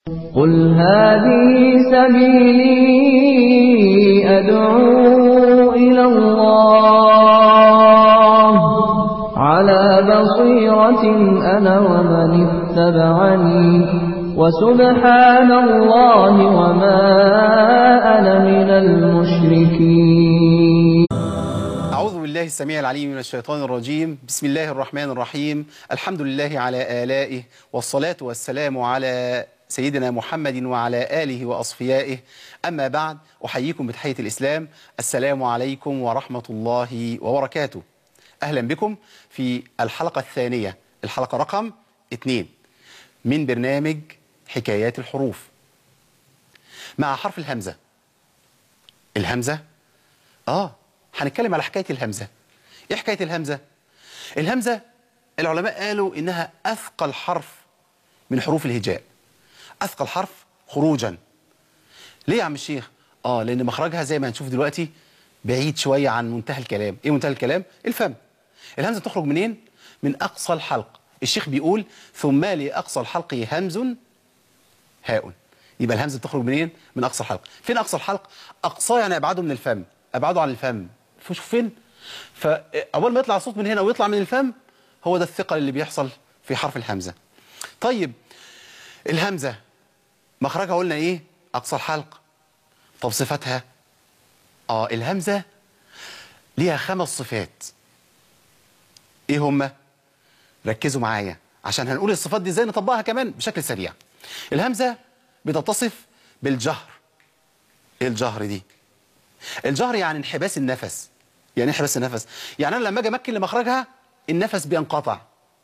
قل هذه سبيلي أدعو إلى الله على بصيرة أنا ومن اتبعني وسبحان الله وما أنا من المشركين أعوذ بالله السميع العليم من الشيطان الرجيم بسم الله الرحمن الرحيم الحمد لله على آلائه والصلاة والسلام على سيدنا محمد وعلى آله وأصفيائه أما بعد أحييكم بتحية الإسلام السلام عليكم ورحمة الله وبركاته أهلا بكم في الحلقة الثانية الحلقة رقم اثنين من برنامج حكايات الحروف مع حرف الهمزة الهمزة آه هنتكلم على حكاية الهمزة إيه حكاية الهمزة؟ الهمزة العلماء قالوا إنها أثقل حرف من حروف الهجاء أثقل حرف خروجا ليه يا عم الشيخ؟ آه لأن مخرجها زي ما هنشوف دلوقتي بعيد شوية عن منتهى الكلام إيه منتهى الكلام؟ الفم الهمزة تخرج منين؟ من أقصى الحلق الشيخ بيقول ثم لأقصى الحلق همز هاء يبقى الهمزة تخرج منين؟ من أقصى الحلق فين أقصى الحلق؟ أقصاه يعني أبعده من الفم أبعده عن الفم شوف فين؟ فأول ما يطلع الصوت من هنا ويطلع من الفم هو ده الثقل اللي بيحصل في حرف الهمزة طيب الهمزة مخرجها قلنا إيه؟ أقصى الحلق طب صفاتها؟ آه الهمزة ليها خمس صفات إيه هما؟ ركزوا معايا عشان هنقول الصفات دي ازاي نطبقها كمان بشكل سريع الهمزة بتتصف بالجهر ايه الجهر دي الجهر يعني انحباس النفس يعني انحباس النفس يعني انا لما اجي امكن لمخرجها النفس بينقطع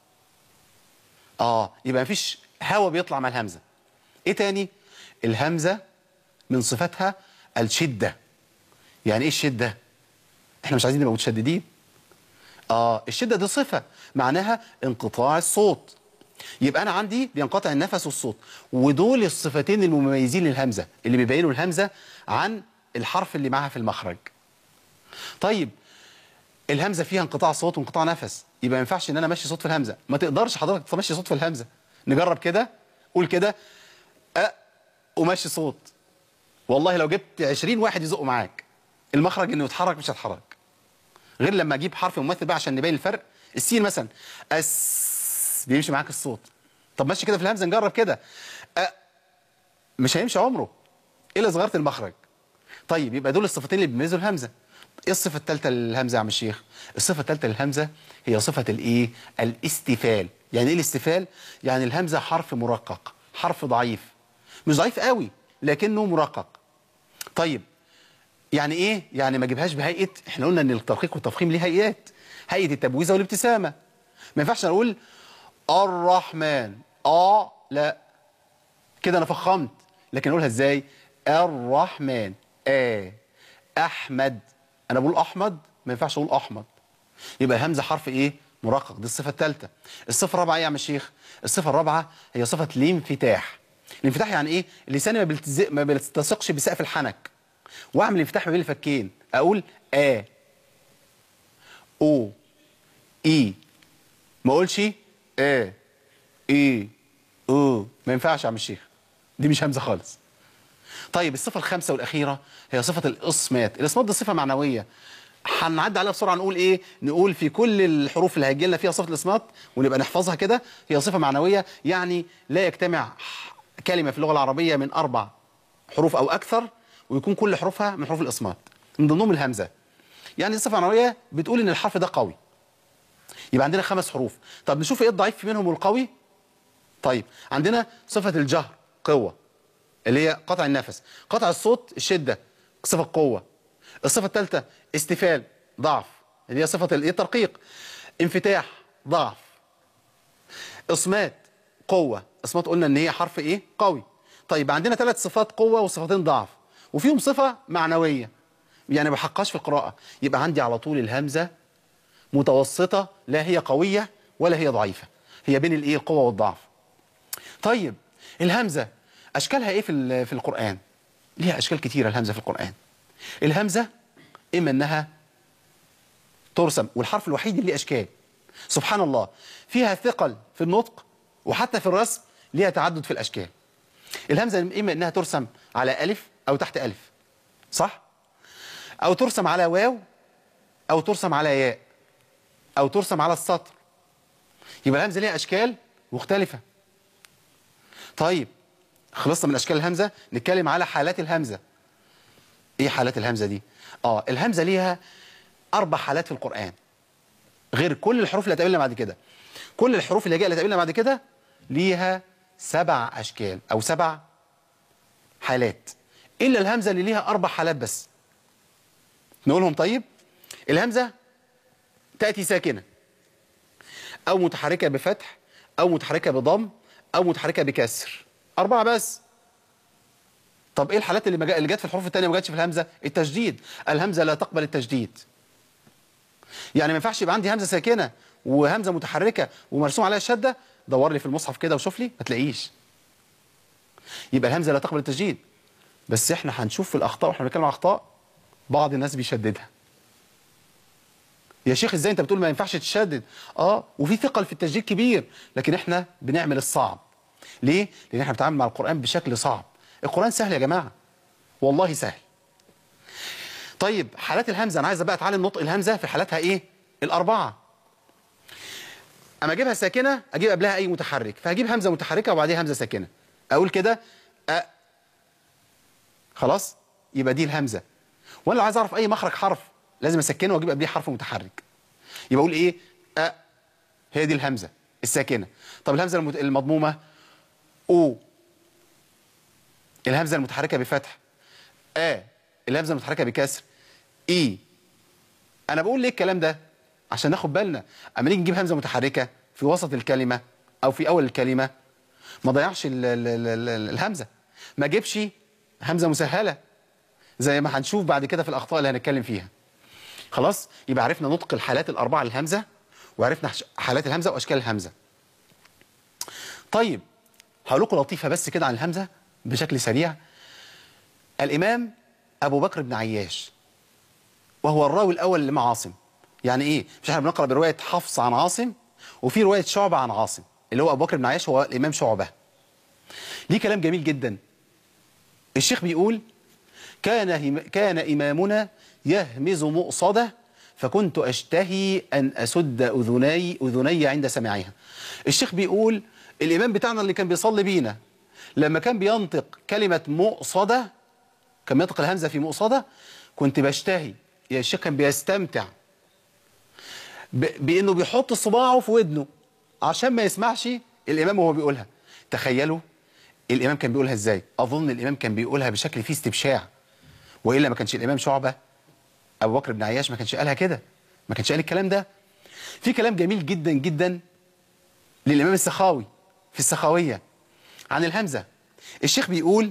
اه يبقى مفيش هواء بيطلع مع الهمزة ايه تاني الهمزة من صفاتها الشدة يعني ايه الشدة احنا مش عايزين نبقى متشددين اه الشدة دي صفة معناها انقطاع الصوت يبقى انا عندي بينقطع النفس والصوت ودول الصفتين المميزين للهمزة اللي بيبينوا الهمزة عن الحرف اللي معاها في المخرج طيب الهمزة فيها انقطاع صوت وانقطاع نفس يبقى ما ينفعش ان انا امشي صوت في الهمزة ما تقدرش حضرتك تمشي صوت في الهمزة نجرب كده قول كده أ ومشي صوت والله لو جبت 20 واحد يزقوا معاك المخرج انه يتحرك مش هيتحرك غير لما اجيب حرف ممثل بقى عشان نبين الفرق السين مثلا اس بيمشي معاك الصوت طب ماشي كده في الهمزه نجرب كده أ مش هيمشي عمره الا صغيره المخرج طيب يبقى دول الصفتين اللي بيميزوا الهمزه ايه الصفه الثالثه للهمزه يا عم الشيخ الصفه الثالثه للهمزه هي صفه الايه الاستفال يعني ايه الاستفال يعني الهمزه حرف مرقق حرف ضعيف مش ضعيف قوي لكنه مرقق طيب يعني ايه يعني ما اجيبهاش بهيئه احنا قلنا ان الترقيق والتفخيم ليه هيئات هيئه التبويزه والابتسامه ما ينفعش اقول الرحمن اه لا كده انا فخمت لكن اقولها ازاي الرحمن اه احمد انا بقول احمد ما ينفعش اقول احمد يبقى همزه حرف ايه مرقق دي الصفه الثالثه الصفه الرابعه ايه يا عم الشيخ الصفه الرابعه هي صفه الانفتاح الانفتاح يعني ايه لساني ما بيلتزق ما بيلتصقش بسقف الحنك واعمل انفتاح ما بين الفكين اقول ا او اي ما اقولش ا اي او ما ينفعش يا عم الشيخ دي مش همزه خالص طيب الصفه الخامسه والاخيره هي صفه الاصمات الاصمات دي صفه معنويه هنعدي عليها بسرعه نقول ايه نقول في كل الحروف اللي هيجي لنا فيها صفه الاصمات ونبقى نحفظها كده هي صفه معنويه يعني لا يجتمع كلمه في اللغه العربيه من اربع حروف او اكثر ويكون كل حروفها من حروف الإصمات من ضمنهم الهمزة يعني الصفة المعنوية بتقول إن الحرف ده قوي يبقى عندنا خمس حروف طب نشوف إيه الضعيف منهم والقوي طيب عندنا صفة الجهر قوة اللي هي قطع النفس قطع الصوت الشدة صفة قوة الصفة الثالثة استفال ضعف اللي هي صفة الايه الترقيق انفتاح ضعف إصمات قوة إصمات قلنا إن هي حرف إيه قوي طيب عندنا ثلاث صفات قوة وصفتين ضعف وفيهم صفة معنوية يعني ما بحقهاش في القراءة يبقى عندي على طول الهمزة متوسطة لا هي قوية ولا هي ضعيفة هي بين الايه القوة والضعف طيب الهمزة أشكالها إيه في في القرآن ليها أشكال كتيرة الهمزة في القرآن الهمزة إما أنها ترسم والحرف الوحيد اللي ليه أشكال سبحان الله فيها ثقل في النطق وحتى في الرسم ليها تعدد في الأشكال الهمزة إما إنها ترسم على ألف أو تحت ألف صح؟ أو ترسم على واو أو ترسم على ياء أو ترسم على السطر يبقى الهمزة ليها أشكال مختلفة طيب خلصنا من أشكال الهمزة نتكلم على حالات الهمزة إيه حالات الهمزة دي؟ آه الهمزة ليها أربع حالات في القرآن غير كل الحروف اللي هتقابلنا بعد كده كل الحروف اللي جايه اللي هتقابلنا بعد كده ليها سبع أشكال أو سبع حالات إلا الهمزة اللي ليها أربع حالات بس نقولهم طيب الهمزة تأتي ساكنة أو متحركة بفتح أو متحركة بضم أو متحركة بكسر أربعة بس طب إيه الحالات اللي, مجا... اللي جت في الحروف الثانية ما جاتش في الهمزة التشديد الهمزة لا تقبل التشديد يعني ما ينفعش يبقى عندي همزة ساكنة وهمزة متحركة ومرسوم عليها الشدة دور لي في المصحف كده وشوف لي ما تلاقيش يبقى الهمزة لا تقبل التشديد بس احنا هنشوف في الأخطاء واحنا بنتكلم عن أخطاء بعض الناس بيشددها يا شيخ ازاي انت بتقول ما ينفعش تشدد اه وفي ثقل في التشديد كبير لكن احنا بنعمل الصعب ليه لان احنا بنتعامل مع القرآن بشكل صعب القرآن سهل يا جماعة والله سهل طيب حالات الهمزة انا عايز بقى اتعلم نطق الهمزة في حالاتها ايه الاربعة اما اجيبها ساكنة اجيب قبلها اي متحرك فهجيب همزة متحركة وبعديها همزة ساكنة اقول كده أ خلاص يبقى دي الهمزة وانا لو عايز اعرف اي مخرج حرف لازم اسكنه واجيب قبليه حرف متحرك يبقى اقول ايه أ هي دي الهمزة الساكنة طب الهمزة المت... المضمومة او الهمزة المتحركة بفتح ا الهمزة المتحركة بكسر اي انا بقول ليه الكلام ده عشان ناخد بالنا اما نيجي نجيب همزة متحركة في وسط الكلمة او في اول الكلمة ما ضيعش ال ال ال ال الهمزة ما جيبش همزة مسهلة زي ما هنشوف بعد كده في الاخطاء اللي هنتكلم فيها خلاص يبقى عرفنا نطق الحالات الاربعة للهمزة وعرفنا حالات الهمزة واشكال الهمزة طيب هقول لكم لطيفة بس كده عن الهمزة بشكل سريع الامام ابو بكر بن عياش وهو الراوي الاول لما عاصم يعني ايه مش احنا بنقرا بروايه حفص عن عاصم وفي روايه شعبه عن عاصم اللي هو ابو بكر بن عياش هو الامام شعبه ليه كلام جميل جدا الشيخ بيقول كان كان امامنا يهمز مؤصده فكنت اشتهي ان اسد اذني اذني عند سماعها الشيخ بيقول الامام بتاعنا اللي كان بيصلي بينا لما كان بينطق كلمه مؤصده كان بينطق الهمزه في مؤصده كنت بشتهي يا الشيخ كان بيستمتع بانه بيحط صباعه في ودنه عشان ما يسمعش الامام وهو بيقولها تخيلوا الامام كان بيقولها ازاي اظن الامام كان بيقولها بشكل فيه استبشاع والا ما كانش الامام شعبه ابو بكر بن عياش ما كانش قالها كده ما كانش قال الكلام ده في كلام جميل جدا جدا للامام السخاوي في السخاويه عن الهمزه الشيخ بيقول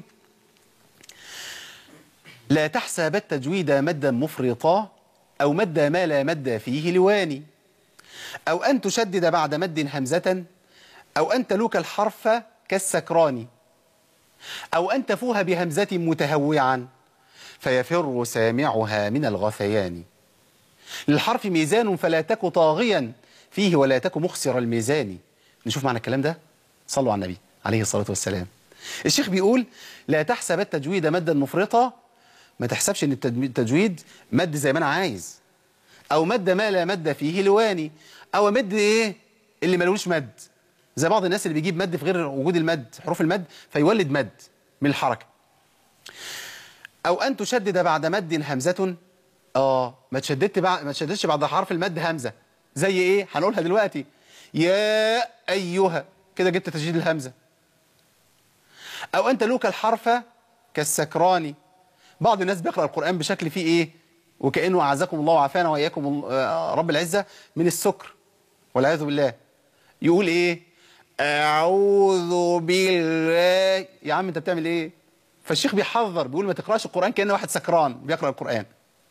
لا تحسب التجويد مدا مفرطا أو مد ما لا مد فيه لواني أو أن تشدد بعد مد همزة أو أن تلوك الحرف كالسكران أو أن تفوها بهمزة متهوعا فيفر سامعها من الغثيان للحرف ميزان فلا تك طاغيا فيه ولا تك مخسر الميزان نشوف معنى الكلام ده صلوا على النبي عليه الصلاة والسلام الشيخ بيقول لا تحسب التجويد مدا مفرطا ما تحسبش ان التجويد مد زي ما انا عايز او مد ما لا مد فيه لواني او مد ايه اللي ملوش مد زي بعض الناس اللي بيجيب مد في غير وجود المد حروف المد فيولد مد من الحركة او ان تشدد بعد مد همزة اه ما تشددت بعد ما تشددش بعد حرف المد همزة زي ايه هنقولها دلوقتي يا ايها كده جبت تشديد الهمزة او ان تلوك الحرف كالسكراني بعض الناس بيقرأ القرآن بشكل فيه إيه وكأنه أعزكم الله وعافانا وإياكم رب العزة من السكر والعياذ بالله يقول إيه أعوذ بالله يا عم أنت بتعمل إيه فالشيخ بيحذر بيقول ما تقرأش القرآن كأنه واحد سكران بيقرأ القرآن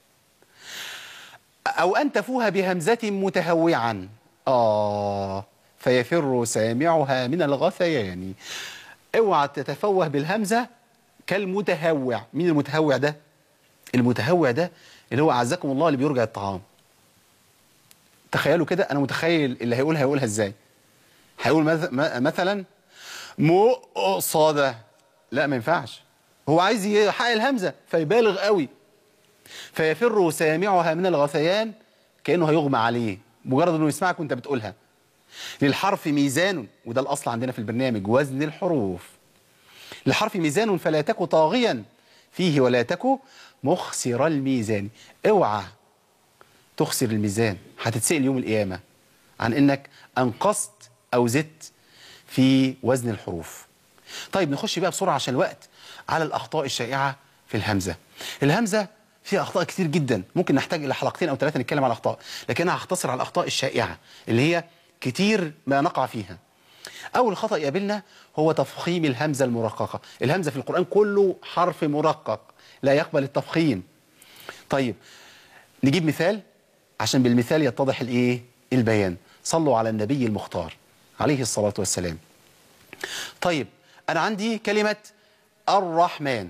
أو أن تفوها بهمزة متهوعا آه فيفر سامعها من الغثيان اوعى تتفوه بالهمزة كالمتهوع مين المتهوع ده المتهوع ده اللي هو أعزكم الله اللي بيرجع الطعام تخيلوا كده أنا متخيل اللي هيقولها هيقولها إزاي هيقول مثلا مؤصدة لا ما ينفعش هو عايز يحقق الهمزة فيبالغ قوي فيفر سامعها من الغثيان كأنه هيغمى عليه مجرد انه يسمعك وانت بتقولها للحرف ميزان وده الاصل عندنا في البرنامج وزن الحروف للحرف ميزان فلا تك طاغيا فيه ولا تك مخسر الميزان اوعى تخسر الميزان هتتسأل يوم القيامة عن انك انقصت او زدت في وزن الحروف طيب نخش بقى بسرعة عشان الوقت على الأخطاء الشائعة في الهمزة الهمزة فيها أخطاء كتير جدا ممكن نحتاج إلى حلقتين أو ثلاثة نتكلم على الأخطاء لكن أنا هختصر على الأخطاء الشائعة اللي هي كتير ما نقع فيها أول خطأ يقابلنا هو تفخيم الهمزة المرققة الهمزة في القرآن كله حرف مرقق لا يقبل التفخيم طيب نجيب مثال عشان بالمثال يتضح الايه البيان صلوا على النبي المختار عليه الصلاة والسلام طيب أنا عندي كلمة الرحمن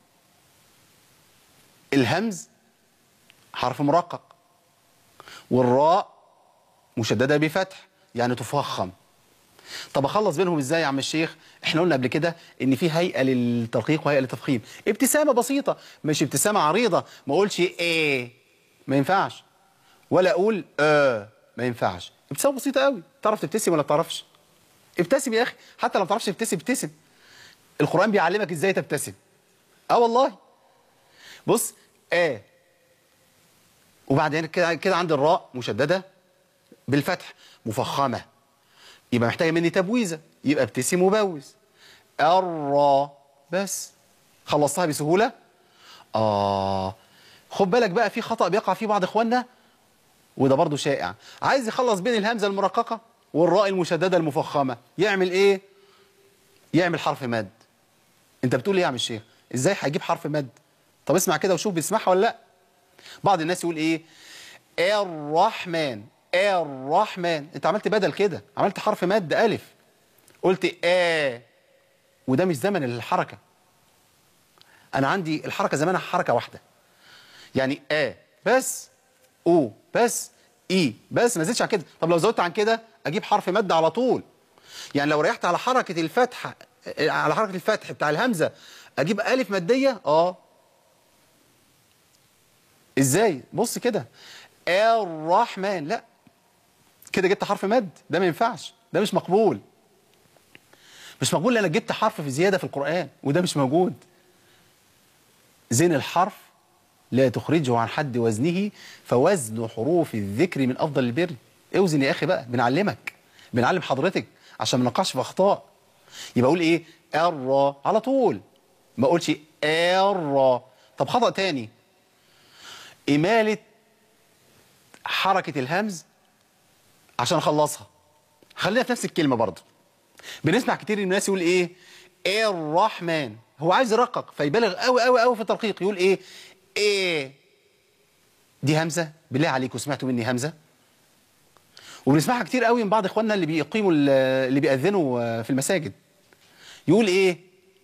الهمز حرف مرقق والراء مشددة بفتح يعني تفخم طب اخلص بينهم ازاي يا عم الشيخ احنا قلنا قبل كده ان في هيئه للترقيق وهيئه للتفخيم ابتسامه بسيطه مش ابتسامه عريضه ما اقولش ايه ما ينفعش ولا اقول اه ما ينفعش ابتسامه بسيطه قوي تعرف تبتسم ولا تعرفش ابتسم يا اخي حتى لو ما تعرفش تبتسم ابتسم القران بيعلمك ازاي تبتسم اه والله بص اه وبعدين كده كده عند الراء مشدده بالفتح مفخمه يبقى محتاجه مني تبويزه يبقى ابتسم وبوز الراء بس خلصتها بسهوله اه خد بالك بقى في خطأ بيقع فيه بعض اخواننا وده برضو شائع عايز يخلص بين الهمزه المرققه والراء المشدده المفخمه يعمل ايه يعمل حرف مد انت بتقول ايه يا عم الشيخ ازاي هيجيب حرف مد طب اسمع كده وشوف بيسمعها ولا لا بعض الناس يقول ايه الرحمن الرحمن انت عملت بدل كده عملت حرف مد الف قلت ا وده مش زمن الحركه انا عندي الحركه زمانها حركه واحده يعني ا بس او بس اي بس ما زدتش عن كده طب لو زودت عن كده اجيب حرف مد على طول يعني لو ريحت على حركه الفتحه على حركه الفتح بتاع الهمزه اجيب الف ماديه اه ازاي بص كده الرحمن لا كده جبت حرف مد ده ما ينفعش ده مش مقبول مش مقبول لانك جبت حرف في زياده في القران وده مش موجود زين الحرف لا تخرجه عن حد وزنه فوزن حروف الذكر من افضل البر اوزن يا اخي بقى بنعلمك بنعلم حضرتك عشان ما نقعش في اخطاء يبقى اقول ايه الرا على طول ما اقولش الرا طب خطأ تاني إمالة حركة الهمز عشان أخلصها خلينا في نفس الكلمة برضه بنسمع كتير الناس يقول إيه الرحمن هو عايز يرقق فيبالغ قوي قوي قوي في الترقيق يقول إيه إيه دي همزة بالله عليكم سمعتوا مني همزة وبنسمعها كتير قوي من بعض إخواننا اللي بيقيموا اللي بيأذنوا في المساجد يقول إيه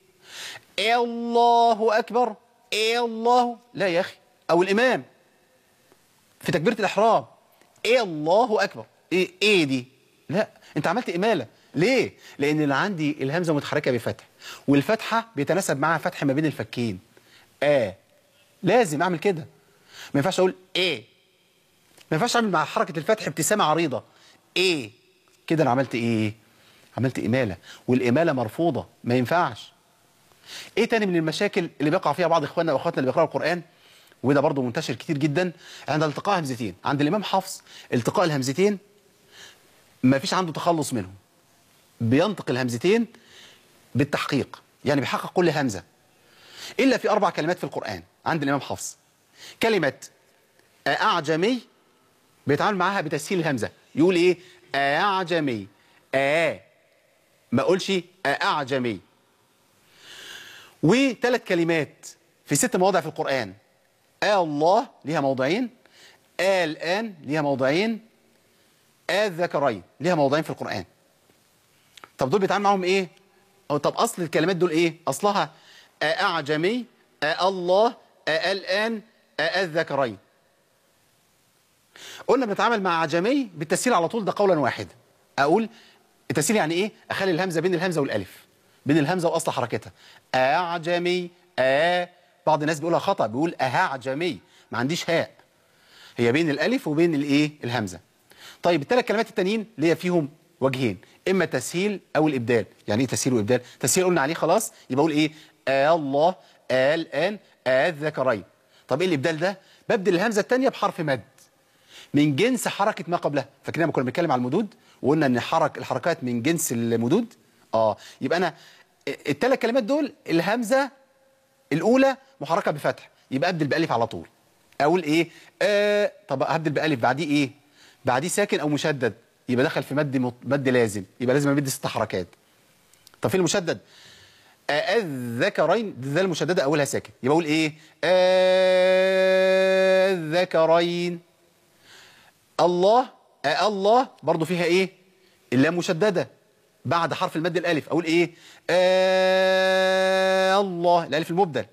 الله أكبر الله لا يا أخي أو الإمام في تكبيرة الإحرام إيه الله أكبر إيه, إيه دي لا أنت عملت إمالة ليه لأن أنا عندي الهمزة متحركة بفتح والفتحة بيتناسب معها فتح ما بين الفكين آه لازم أعمل كده ما ينفعش أقول إيه ما ينفعش أعمل مع حركة الفتح ابتسامة عريضة إيه كده أنا عملت إيه عملت إمالة والإمالة مرفوضة ما ينفعش إيه تاني من المشاكل اللي بيقع فيها بعض إخواننا وأخواتنا اللي بيقرأوا القرآن وده برضه منتشر كتير جدا عند التقاء همزتين عند الإمام حفص التقاء الهمزتين ما فيش عنده تخلص منهم بينطق الهمزتين بالتحقيق يعني بيحقق كل همزة إلا في أربع كلمات في القرآن عند الإمام حفص كلمة أعجمي بيتعامل معاها بتسهيل الهمزة يقول إيه أعجمي آ ما أقولش أعجمي وثلاث كلمات في ست مواضع في القرآن آه الله ليها موضعين آه الآن ليها موضعين آه الذكرين ليها موضعين في القرآن طب دول بيتعامل معاهم ايه أو طب أصل الكلمات دول ايه أصلها آه أعجمي آه الله آه الآن آه الذكرين قلنا بنتعامل مع عجمي بالتسهيل على طول ده قولا واحدا أقول التسهيل يعني ايه أخلي الهمزة بين الهمزة والألف بين الهمزه واصل حركتها اعجمي ا بعض الناس بيقولها خطا بيقول اهعجمي ما عنديش هاء هي بين الالف وبين الايه الهمزه طيب الثلاث كلمات التانيين ليا فيهم وجهين اما تسهيل او الابدال يعني ايه تسهيل وابدال تسهيل قلنا عليه خلاص يبقى اقول ايه آه الله آه الان آه الذكرين طب ايه الابدال ده ببدل الهمزه الثانيه بحرف مد من جنس حركه ما قبلها فاكرين لما كنا بنتكلم على المدود وقلنا ان حرك الحركات من جنس المدود اه يبقى انا الثلاث كلمات دول الهمزه الاولى محركه بفتح يبقى ابدل بالف على طول اقول ايه آه طب هبدل بالف بعديه ايه بعديه ساكن او مشدد يبقى دخل في مد مط- مد لازم يبقى لازم امد ست حركات طب فين المشدد آه الذكرين ده المشدده اولها ساكن يبقى اقول ايه آه الذكرين الله آه الله برضو فيها ايه اللام مشدده بعد حرف المد الالف اقول ايه آه الله الالف المبدل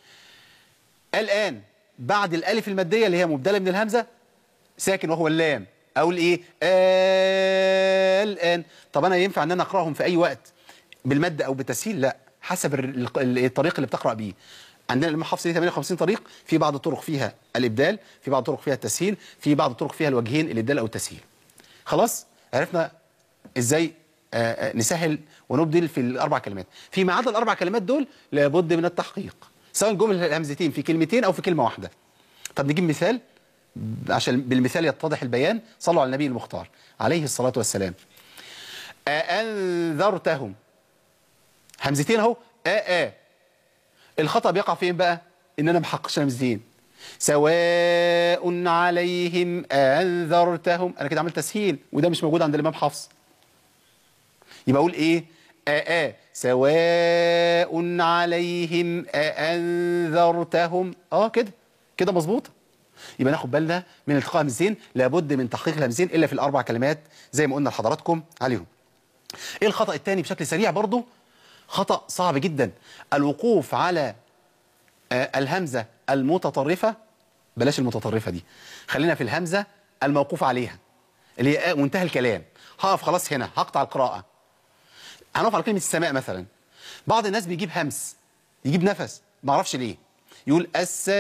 الان بعد الالف الماديه اللي هي مبدله من الهمزه ساكن وهو اللام اقول ايه آه الان طب انا ينفع ان انا اقراهم في اي وقت بالمد او بالتسهيل لا حسب ال- ال- الطريق اللي بتقرا بيه عندنا الامام حفص ليه 58 طريق في بعض الطرق فيها الابدال في بعض الطرق فيها التسهيل في بعض الطرق فيها الوجهين الابدال او التسهيل خلاص عرفنا ازاي آه، آه، نسهل ونبدل في الاربع كلمات فيما عدا الاربع كلمات دول لابد من التحقيق سواء جمل الهمزتين في كلمتين او في كلمه واحده طب نجيب مثال عشان بالمثال يتضح البيان صلوا على النبي المختار عليه الصلاه والسلام أأنذرتهم همزتين اهو آ آ الخطأ بيقع فين بقى ان انا محققش همزتين سواء عليهم أنذرتهم انا كده عملت تسهيل وده مش موجود عند الامام حفص يبقى اقول ايه آ آ سواء عليهم أأنذرتهم اه كده كده مظبوطه يبقى ناخد بالنا من التقاء همزتين لابد من تحقيق الهمزتين الا في الاربع كلمات زي ما قلنا لحضراتكم عليهم ايه الخطأ الثاني بشكل سريع برضو خطأ صعب جدا الوقوف على آه، الهمزة المتطرفة بلاش المتطرفة دي خلينا في الهمزة الموقوف عليها اللي هي آه، منتهى الكلام هقف خلاص هنا هقطع القراءة هنقف على كلمة السماء مثلا بعض الناس بيجيب همس يجيب نفس ما اعرفش ليه يقول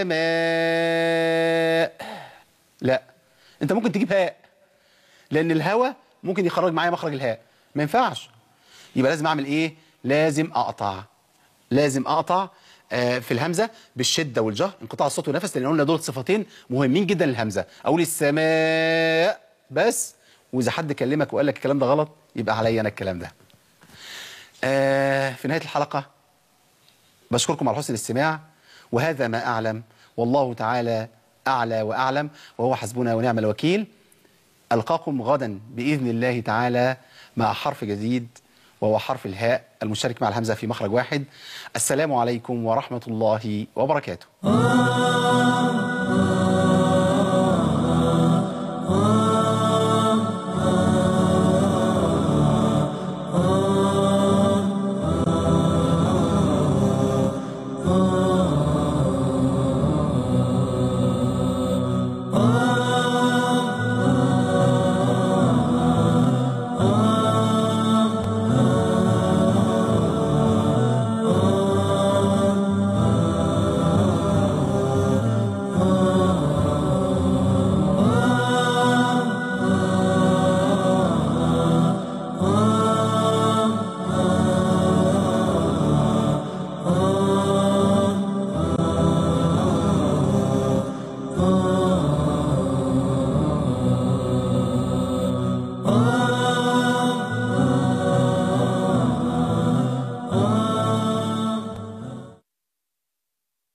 السماء لا انت ممكن تجيب هاء لان الهواء ممكن يخرج معايا مخرج الهاء ما ينفعش يبقى لازم اعمل ايه لازم اقطع لازم اقطع آه، في الهمزه بالشده والجهر انقطاع الصوت والنفس لان قلنا دول صفتين مهمين جدا للهمزه اقول السماء بس واذا حد كلمك وقال لك الكلام ده غلط يبقى عليا انا الكلام ده آه، في نهايه الحلقه بشكركم على حسن الاستماع وهذا ما أعلم والله تعالى أعلى وأعلم وهو حسبنا ونعم الوكيل ألقاكم غدا بإذن الله تعالى مع حرف جديد وهو حرف الهاء المشترك مع الهمزة في مخرج واحد السلام عليكم ورحمة الله وبركاته